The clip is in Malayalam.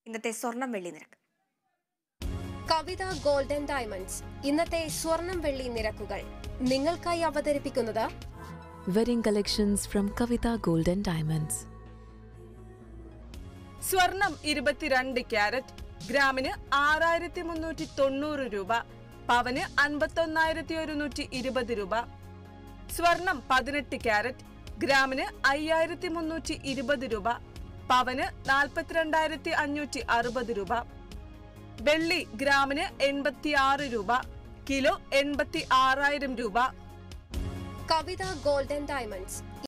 ഇന്നത്തെ സ്വർണം വെള്ളി നിരക്ക് കവിത ഗോൾഡൻ ഡയമണ്ട്സ് ഇന്നത്തെ സ്വർണം വെള്ളി നിരക്കുകൾ നിങ്ങൾക്കായി അവതരിപ്പിക്കുന്നത് Wedding collections from Kavita Gold and Diamonds. സ്വർണം ഇരുപത്തിരണ്ട് ക്യാരറ്റ് ഗ്രാമിന് ആറായിരത്തി മുന്നൂറ്റി തൊണ്ണൂറ് രൂപ പവന് അൻപത്തൊന്നായിരത്തി ഒരുന്നൂറ്റി ഇരുപത് രൂപ സ്വർണം പതിനെട്ട് ക്യാരറ്റ് ഗ്രാമിന് അയ്യായിരത്തി മുന്നൂറ്റി ഇരുപത് രൂപ പവന് നാൽപ്പത്തിരണ്ടായിരത്തി അഞ്ഞൂറ്റി അറുപത് രൂപ വെള്ളി ഗ്രാമിന് എൺപത്തി ആറ് രൂപ കിലോ എൺപത്തി ആറായിരം രൂപ കവിത ഗോൾഡൻ ഡയമണ്ട്സ്